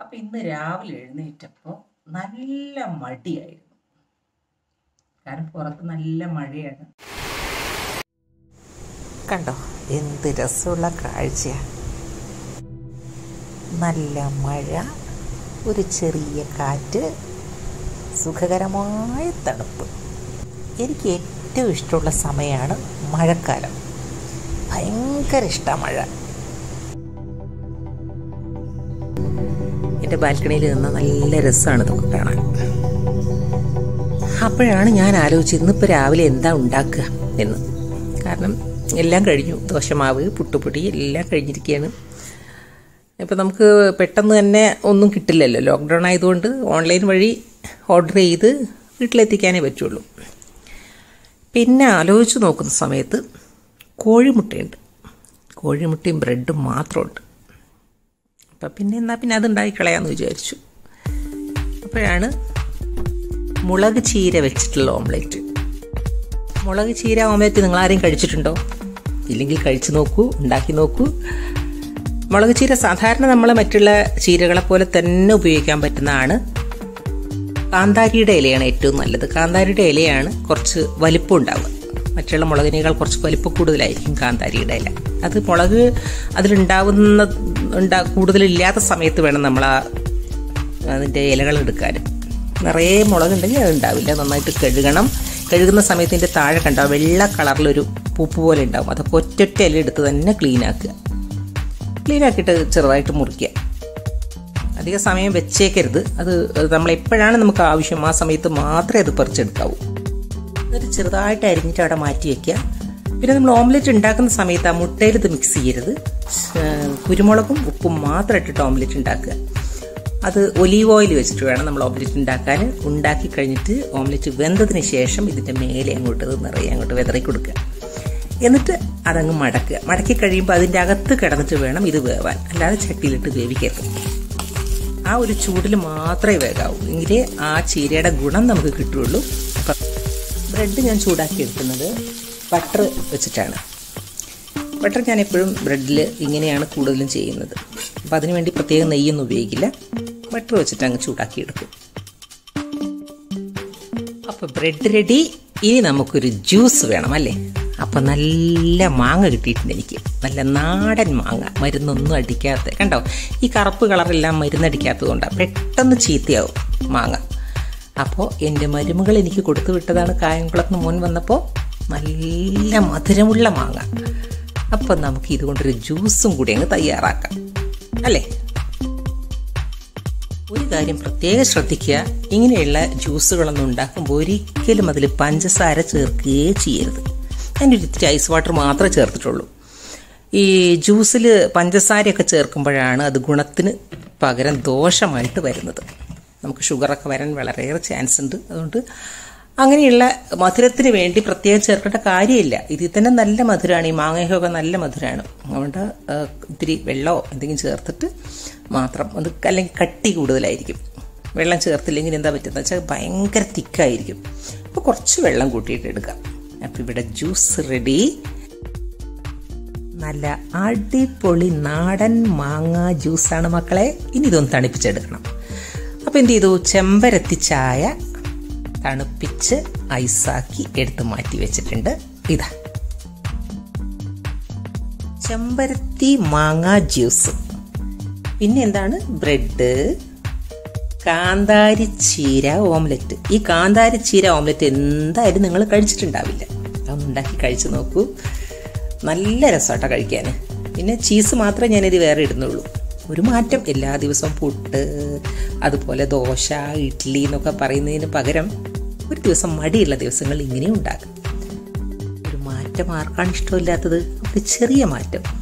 അപ്പം ഇന്ന് രാവിലെ എഴുന്നേറ്റപ്പോൾ നല്ല മടിയായിരുന്നു കാരണം പുറത്ത് നല്ല മഴയാണ് കണ്ടോ എന്ത് രസമുള്ള കാഴ്ചയാണ് നല്ല മഴ ഒരു ചെറിയ കാറ്റ് സുഖകരമായ തണുപ്പ് എനിക്ക് ഏറ്റവും ഇഷ്ടമുള്ള സമയമാണ് മഴക്കാലം ഭയങ്കര ഇഷ്ടമാണ് മഴ എൻ്റെ ബാൽക്കണിയിൽ നിന്ന് നല്ല രസമാണ് ഇതൊക്കെ കാണാൻ അപ്പോഴാണ് ഞാൻ ആലോചിച്ചത് ഇന്നിപ്പോൾ രാവിലെ എന്താ ഉണ്ടാക്കുക എന്ന് കാരണം എല്ലാം കഴിഞ്ഞു ദോശമാവ് പുട്ടുപൊടി എല്ലാം കഴിഞ്ഞിരിക്കുകയാണ് ഇപ്പം നമുക്ക് പെട്ടെന്ന് തന്നെ ഒന്നും കിട്ടില്ലല്ലോ ലോക്ക്ഡൗൺ ആയതുകൊണ്ട് ഓൺലൈൻ വഴി ഓർഡർ ചെയ്ത് വീട്ടിലെത്തിക്കാനേ പറ്റുള്ളൂ പിന്നെ ആലോചിച്ച് നോക്കുന്ന സമയത്ത് കോഴിമുട്ടയുണ്ട് കോഴിമുട്ടയും ബ്രെഡും മാത്രമുണ്ട് അപ്പം പിന്നെ എന്നാൽ പിന്നെ അത് ഉണ്ടാക്കി കളയാമെന്ന് വിചാരിച്ചു അപ്പോഴാണ് മുളക് ചീര വെച്ചിട്ടുള്ള ഓംലെറ്റ് മുളക് ചീര ഓംലെറ്റ് നിങ്ങൾ ആരെയും കഴിച്ചിട്ടുണ്ടോ ഇല്ലെങ്കിൽ കഴിച്ചു നോക്കൂ ഉണ്ടാക്കി നോക്കൂ മുളക് ചീര സാധാരണ നമ്മൾ മറ്റുള്ള ചീരകളെ പോലെ തന്നെ ഉപയോഗിക്കാൻ പറ്റുന്നതാണ് കാന്താരിയുടെ ഇലയാണ് ഏറ്റവും നല്ലത് കാന്താരിയുടെ ഇലയാണ് കുറച്ച് വലിപ്പം ഉണ്ടാവുക മറ്റുള്ള മുളകിനേക്കാൾ കുറച്ച് വലിപ്പം കൂടുതലായിരിക്കും കാന്താരിയുടെ ഇല അത് മുളക് അതിലുണ്ടാവുന്ന ഉണ്ടാ കൂടുതലില്ലാത്ത സമയത്ത് വേണം നമ്മൾ ആ അതിൻ്റെ ഇലകൾ എടുക്കാൻ നിറയെ മുളകുണ്ടെങ്കിൽ അത് ഉണ്ടാവില്ല നന്നായിട്ട് കഴുകണം കഴുകുന്ന സമയത്ത് ഇതിൻ്റെ താഴെ കണ്ടാവും വെള്ള കളറിലൊരു പൂപ്പ് പോലെ ഉണ്ടാവും അതൊക്കെ ഒറ്റൊറ്റ ഇല എടുത്ത് തന്നെ ക്ലീൻ ആക്കുക ക്ലീൻ ആക്കിയിട്ട് ചെറുതായിട്ട് മുറിക്കുക അധിക സമയം വെച്ചേക്കരുത് അത് നമ്മൾ എപ്പോഴാണ് നമുക്ക് ആവശ്യം ആ സമയത്ത് മാത്രമേ അത് പറിച്ചെടുക്കാവൂ എന്നിട്ട് ചെറുതായിട്ട് അരിഞ്ഞിട്ട് അവിടെ മാറ്റി വെക്കുക പിന്നെ നമ്മൾ ഓംലെറ്റ് ഉണ്ടാക്കുന്ന സമയത്ത് ആ മുട്ടയിൽ ഇത് മിക്സ് ചെയ്യരുത് കുരുമുളകും ഉപ്പും മാത്രം ഇട്ടിട്ട് ഓംലെറ്റ് ഉണ്ടാക്കുക അത് ഒലീവ് ഓയിൽ വെച്ചിട്ട് വേണം നമ്മൾ ഓംലെറ്റ് ഉണ്ടാക്കാൻ ഉണ്ടാക്കി കഴിഞ്ഞിട്ട് ഓംലെറ്റ് വെന്തതിന് ശേഷം ഇതിൻ്റെ മേലെ അങ്ങോട്ട് ഇത് നിറയെ അങ്ങോട്ട് വിതറി കൊടുക്കുക എന്നിട്ട് അതങ്ങ് മടക്കുക മടക്കി കഴിയുമ്പോൾ അതിൻ്റെ അകത്ത് കിടന്നിട്ട് വേണം ഇത് വേവാൻ അല്ലാതെ ചട്ടിയിലിട്ട് വേവിക്കരുത് ആ ഒരു ചൂടിൽ മാത്രമേ വേകാവൂ എങ്കിലേ ആ ചീരയുടെ ഗുണം നമുക്ക് കിട്ടുള്ളൂ അപ്പം ബ്രെഡ് ഞാൻ ചൂടാക്കി എടുക്കുന്നത് ബട്ടർ വെച്ചിട്ടാണ് ബട്ടർ ഞാൻ എപ്പോഴും ബ്രെഡിൽ ഇങ്ങനെയാണ് കൂടുതലും ചെയ്യുന്നത് അപ്പം അതിനുവേണ്ടി പ്രത്യേകം നെയ്യൊന്നും ഉപയോഗിക്കില്ല ബട്ടർ വെച്ചിട്ട് അങ്ങ് ചൂടാക്കി എടുക്കും അപ്പോൾ ബ്രെഡ് റെഡി ഇനി നമുക്കൊരു ജ്യൂസ് വേണം അല്ലേ അപ്പം നല്ല മാങ്ങ കിട്ടിയിട്ടുണ്ട് എനിക്ക് നല്ല നാടൻ മാങ്ങ മരുന്നൊന്നും അടിക്കാത്ത കണ്ടോ ഈ കറുപ്പ് കളറെല്ലാം മരുന്നടിക്കാത്തത് കൊണ്ടാണ് പെട്ടെന്ന് ചീത്തയാവും മാങ്ങ അപ്പോൾ എൻ്റെ മരുമകൾ എനിക്ക് കൊടുത്തു വിട്ടതാണ് കായംകുളത്ത് മോൻ വന്നപ്പോൾ നല്ല മധുരമുള്ള മാങ്ങ അപ്പം നമുക്ക് ഇതുകൊണ്ടൊരു ജ്യൂസും കൂടി അങ്ങ് തയ്യാറാക്കാം അല്ലേ ഒരു കാര്യം പ്രത്യേകം ശ്രദ്ധിക്കുക ഇങ്ങനെയുള്ള ജ്യൂസുകളൊന്നും ഉണ്ടാക്കുമ്പോൾ ഒരിക്കലും അതിൽ പഞ്ചസാര ചേർക്കുകയേ ചെയ്യരുത് അതിൻ്റെ ഒരു ഇത്തിരി ഐസ് വാട്ടർ മാത്രമേ ചേർത്തിട്ടുള്ളൂ ഈ ജ്യൂസിൽ പഞ്ചസാരയൊക്കെ ചേർക്കുമ്പോഴാണ് അത് ഗുണത്തിന് പകരം ദോഷമായിട്ട് വരുന്നത് നമുക്ക് ഷുഗറൊക്കെ വരാൻ വളരെയേറെ ചാൻസ് ഉണ്ട് അതുകൊണ്ട് അങ്ങനെയുള്ള മധുരത്തിന് വേണ്ടി പ്രത്യേകം ചേർക്കേണ്ട കാര്യമില്ല ഇതിൽ തന്നെ നല്ല മധുരമാണ് ഈ മാങ്ങയൊക്കെ നല്ല മധുരമാണ് അതുകൊണ്ട് ഇത്തിരി വെള്ളമോ എന്തെങ്കിലും ചേർത്തിട്ട് മാത്രം അത് അല്ലെങ്കിൽ കട്ടി കൂടുതലായിരിക്കും വെള്ളം ചേർത്തില്ലെങ്കിൽ എന്താ പറ്റുന്നത് വെച്ചാൽ ഭയങ്കര തിക്കായിരിക്കും അപ്പോൾ കുറച്ച് വെള്ളം കൂട്ടിയിട്ട് എടുക്കാം അപ്പോൾ ഇവിടെ ജ്യൂസ് റെഡി നല്ല അടിപൊളി നാടൻ മാങ്ങ ജ്യൂസാണ് മക്കളെ ഇനി ഇതൊന്ന് തണുപ്പിച്ചെടുക്കണം അപ്പോൾ എന്ത് ചെയ്തു ചെമ്പരത്തി ചായ തണുപ്പിച്ച് ഐസാക്കി എടുത്ത് മാറ്റി വെച്ചിട്ടുണ്ട് ഇതാ ചെമ്പരത്തി മാങ്ങ ജ്യൂസ് പിന്നെ എന്താണ് ബ്രെഡ് കാന്താരി ചീര ഓംലെറ്റ് ഈ കാന്താരി ചീര ഓംലെറ്റ് എന്തായാലും നിങ്ങൾ കഴിച്ചിട്ടുണ്ടാവില്ല അതൊന്ന് ഉണ്ടാക്കി കഴിച്ചു നോക്കൂ നല്ല രസമാട്ടോ കഴിക്കാൻ പിന്നെ ചീസ് മാത്രമേ ഞാനിത് വേറെ ഇടുന്നുള്ളൂ ഒരു മാറ്റം എല്ലാ ദിവസവും പുട്ട് അതുപോലെ ദോശ ഇഡ്ഡലി എന്നൊക്കെ പറയുന്നതിന് പകരം ഒരു ദിവസം മടിയുള്ള ദിവസങ്ങൾ ഇങ്ങനെ ഉണ്ടാക്കാം ഒരു മാറ്റം ആർക്കാണ് ഇഷ്ടമില്ലാത്തത് ഒരു ചെറിയ മാറ്റം